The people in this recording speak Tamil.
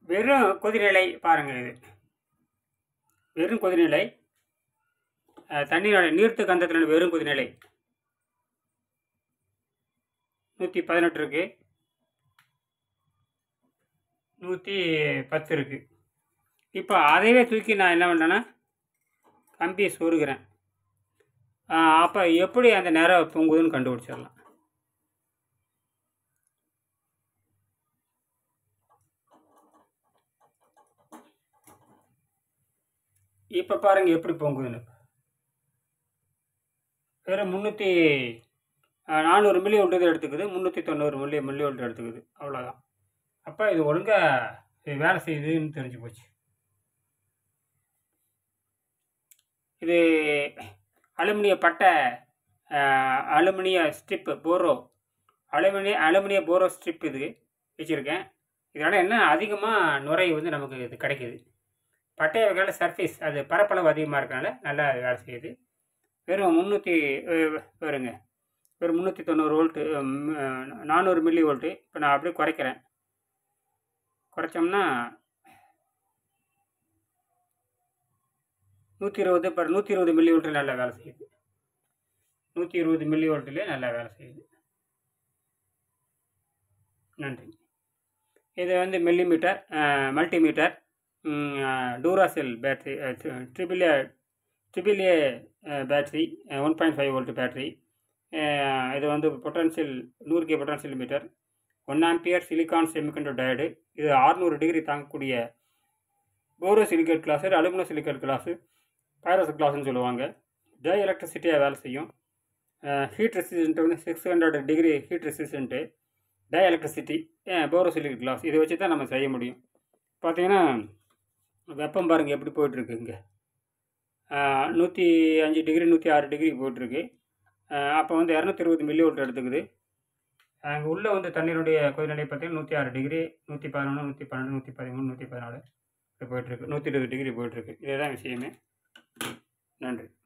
வெறும் கொதிநிலை பாருங்கள் இது வெறும் கொதிநிலை அஹ், தண்ணீரோட நீர்த்து கந்தத்தினோட வெறும் கொதிநிலை நூற்றி பதினெட்டு இருக்கு நூற்றி பத்து இருக்கு இப்போ அதையே தூக்கி நான் என்ன பண்ணுறேன்னா கம்பியை சொருகிறேன் அப்போ எப்படி அந்த நேரம் பொங்குதுன்னு கண்டுபிடிச்சிடலாம் இப்போ பாருங்கள் எப்படி பொங்குதுன்னு வெறும் முந்நூற்றி நானூறு மில்லி வோல்ட் எடுத்துக்குது முந்நூற்றி தொண்ணூறு மில்லி மில்லி வோல்ட் எடுத்துக்குது அவ்வளோதான் அப்போ இது ஒழுங்காக வேலை செய்யுதுன்னு தெரிஞ்சு போச்சு இது அலுமினிய பட்டை அஹ், அலுமினிய ஸ்ட்ரிப்பு போரோ அலுமினிய அலுமினிய போரோ ஸ்ட்ரிப் இது வச்சுருக்கேன் இதனால் என்ன அதிகமாக நுரை வந்து நமக்கு இது கிடைக்குது பட்டை வகையில் சர்ஃபேஸ் அது பரப்பளவு அதிகமாக இருக்கனால நல்லா வேலை செய்யுது வெறும் முந்நூற்றி வருங்க வெறும் முந்நூற்றி தொண்ணூறு வோல்ட்டு நானூறு மில்லி வோல்ட்டு இப்போ நான் அப்படியே குறைக்கிறேன் குறைச்சோம்னா நூற்றி இருபது இப்போ நூற்றி இருபது மில்லி வோல்ட்டு நல்லா வேலை செய்யுது நூற்றி இருபது மில்லி வோல்ட்லேயே நல்லா வேலை செய்யுது நன்றி இது வந்து millimeter multimeter Duracell battery triple A triple A battery one point five volt battery இது வந்து பொட்டன்ஷியல் நூறு K potential meter one ampere silicon semiconductor diode இது 600 டிகிரி தாங்கக்கூடிய borosilicate glass aluminosilicate glass Pyrex கிளாஸ்னு சொல்லுவாங்க டை எலக்ட்ரிசிட்டியாக வேலை செய்யும் ஹீட் ரெசிஸ்டன்ட் வந்து six hundred degree heat resistant dielectricity borosilicate glass இதை வச்சு தான் நம்ம செய்ய முடியும் பார்த்தீங்கன்னா வெப்பம் பாருங்கள் எப்படி போயிட்டுருக்கு இங்கே நூற்றி அஞ்சு டிகிரி நூற்றி ஆறு டிகிரி போயிட்டுருக்கு அப்போ வந்து இரநூத்தி இருபது மில்லி வோல்ட் எடுத்துக்குது அங்கே உள்ளே வந்து தண்ணீருடைய கொதிநிலை பார்த்தீங்கன்னா நூற்றி ஆறு டிகிரி நூற்றி பதினொன்று நூற்றி பன்னெண்டு நூற்றி பதிமூணு நூற்றி பதினாலு இப்படி போயிட்டுருக்கு நூற்றி இருபது டிகிரி போயிட்டுருக்கு இதுதான் விஷயமே நன்றி